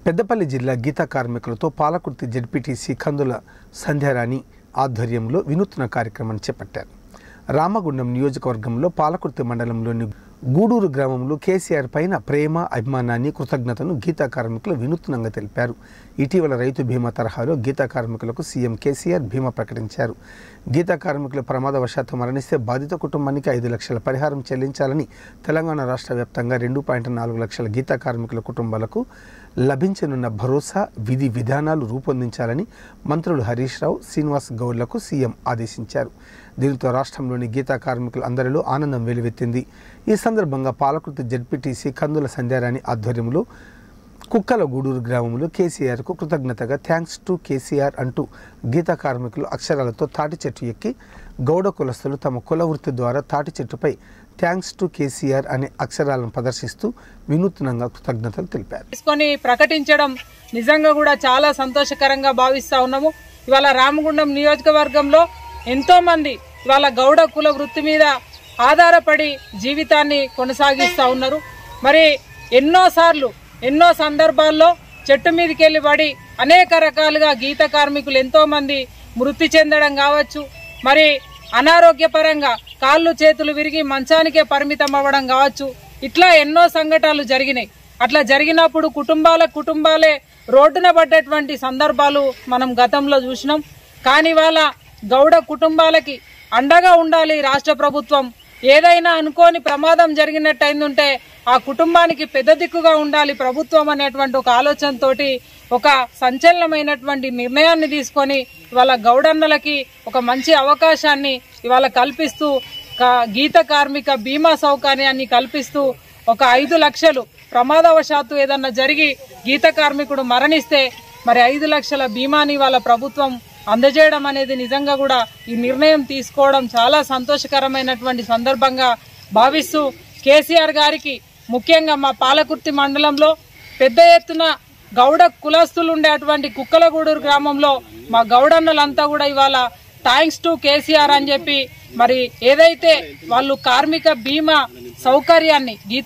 పెద్దపల్లి జిల్లా గీతా కార్మికులతో పాలకుర్తి జడ్పీటీసీ కందుల సంధ్యారాణి ఆధ్వర్యంలో వినూత్న కార్యక్రమాన్ని చేపట్టారు రామగుండం నియోజకవర్గంలో పాలకుర్తి మండలంలోని గూడూరు గ్రామంలో కేసీఆర్ పైన ప్రేమ అభిమానాన్ని కృతజ్ఞతను గీతా కార్మికులు వినూత్నంగా తెలిపారు ఇటీవల రైతు బీమా తరహాలో గీతా కార్మికులకు సీఎం కేసీఆర్ బీమా ప్రకటించారు గీతా కార్మికులు ప్రమాదవశాత్తు మరణిస్తే బాధిత కుటుంబానికి ఐదు లక్షల పరిహారం చెల్లించాలని తెలంగాణ రాష్ట్ర వ్యాప్తంగా రెండు పాయింట్ నాలుగు లక్షల గీతా కార్మికుల కుటుంబాలకు లభించనున్న భరోసా విధి విధానాలు రూపొందించాలని మంత్రులు హరీష్ రావు శ్రీనివాస్ గౌడ్లకు సీఎం ఆదేశించారు దీంతో రాష్ట్రంలోని గీతా కార్మికులు అందరిలో ఆనందం వెలువెత్తింది ఈ సందర్భంగా పాలకృతి జడ్పీటీసీ కందుల సంధ్యారాణి ఆధ్వర్యంలో కుక్కల గూడూరు గ్రామంలో కేసీఆర్కు కృతజ్ఞతగా థ్యాంక్స్ టు కేసీఆర్ అంటూ గీతా కార్మికులు అక్షరాలతో తాటి చెట్టు ఎక్కి గౌడ కులస్తులు తమ కుల వృత్తి ద్వారా తాటి చెట్టుపై థ్యాంక్స్ టు కేసీఆర్ అనే అక్షరాలను ప్రదర్శిస్తూ వినూత్నంగా కృతజ్ఞతలు తెలిపారు తీసుకొని ప్రకటించడం నిజంగా కూడా చాలా సంతోషకరంగా భావిస్తా ఉన్నాము ఇవాళ రామగుండం నియోజకవర్గంలో ఎంతో మంది ఇవాళ గౌడ కుల వృత్తి మీద ఆధారపడి జీవితాన్ని కొనసాగిస్తా ఉన్నారు మరి ఎన్నో సార్లు ఎన్నో సందర్భాల్లో చెట్టు మీదకి వెళ్ళి పడి అనేక రకాలుగా గీత కార్మికులు ఎంతో మంది మృతి చెందడం కావచ్చు మరి అనారోగ్యపరంగా కాళ్ళు చేతులు విరిగి మంచానికే పరిమితం అవ్వడం కావచ్చు ఇట్లా ఎన్నో సంఘటనలు జరిగినాయి అట్లా జరిగినప్పుడు కుటుంబాల కుటుంబాలే రోడ్డున పడ్డటువంటి సందర్భాలు మనం గతంలో చూసినాం కానీ వాళ్ళ గౌడ కుటుంబాలకి అండగా ఉండాలి రాష్ట్ర ప్రభుత్వం ఏదైనా అనుకోని ప్రమాదం జరిగినట్టయిందంటే ఆ కుటుంబానికి పెద్ద దిక్కుగా ఉండాలి ప్రభుత్వం అనేటువంటి ఒక ఆలోచనతోటి ఒక సంచలనమైనటువంటి నిర్ణయాన్ని తీసుకొని ఇవాళ గౌడన్నలకి ఒక మంచి అవకాశాన్ని ఇవాళ కల్పిస్తూ క- గీత కార్మిక బీమా సౌకర్యాన్ని కల్పిస్తూ ఒక ఐదు లక్షలు ప్రమాదవశాత్తు ఏదన్నా జరిగి గీత కార్మికుడు మరణిస్తే మరి ఐదు లక్షల బీమాని వాళ్ళ ప్రభుత్వం అందజేయడం అనేది నిజంగా కూడా ఈ నిర్ణయం తీసుకోవడం చాలా సంతోషకరమైనటువంటి సందర్భంగా భావిస్తూ కేసీఆర్ గారికి ముఖ్యంగా మా పాలకుర్తి మండలంలో పెద్ద ఎత్తున గౌడ కులస్తులు ఉండేటువంటి కుక్కలగూడూరు గ్రామంలో మా గౌడన్నలంతా కూడా ఇవాళ థ్యాంక్స్ టు కేసీఆర్ అని చెప్పి మరి ఏదైతే వాళ్ళు కార్మిక బీమా సౌకర్యాన్ని గీత